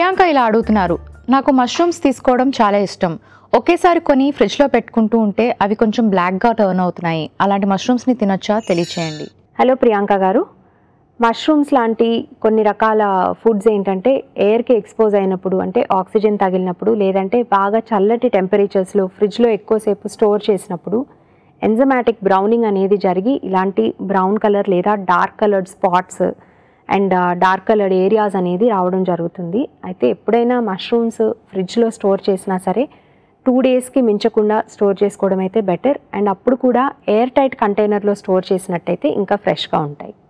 ప్రియాంక ఇలా అడుగుతున్నారు నాకు మష్రూమ్స్ తీసుకోవడం చాలా ఇష్టం ఒకేసారి కొని ఫ్రిడ్జ్లో పెట్టుకుంటూ ఉంటే అవి కొంచెం బ్లాక్గా టర్న్ అవుతున్నాయి అలాంటి మష్రూమ్స్ని తినొచ్చా తెలియచేయండి హలో ప్రియాంక గారు మష్రూమ్స్ లాంటి కొన్ని రకాల ఫుడ్స్ ఏంటంటే ఎయిర్కి ఎక్స్పోజ్ అయినప్పుడు అంటే ఆక్సిజన్ తగిలినప్పుడు లేదంటే బాగా చల్లటి టెంపరేచర్స్లో ఫ్రిడ్జ్లో ఎక్కువసేపు స్టోర్ చేసినప్పుడు ఎంజమాటిక్ బ్రౌనింగ్ అనేది జరిగి ఇలాంటి బ్రౌన్ కలర్ లేదా dark coloured spots and dark coloured areas అనేది రావడం జరుగుతుంది అయితే ఎప్పుడైనా మష్రూమ్స్ ఫ్రిడ్జ్లో స్టోర్ చేసినా సరే టూ డేస్కి మించకుండా స్టోర్ చేసుకోవడం అయితే బెటర్ అండ్ అప్పుడు కూడా ఎయిర్ టైట్ కంటైనర్లో స్టోర్ చేసినట్టయితే ఇంకా ఫ్రెష్గా ఉంటాయి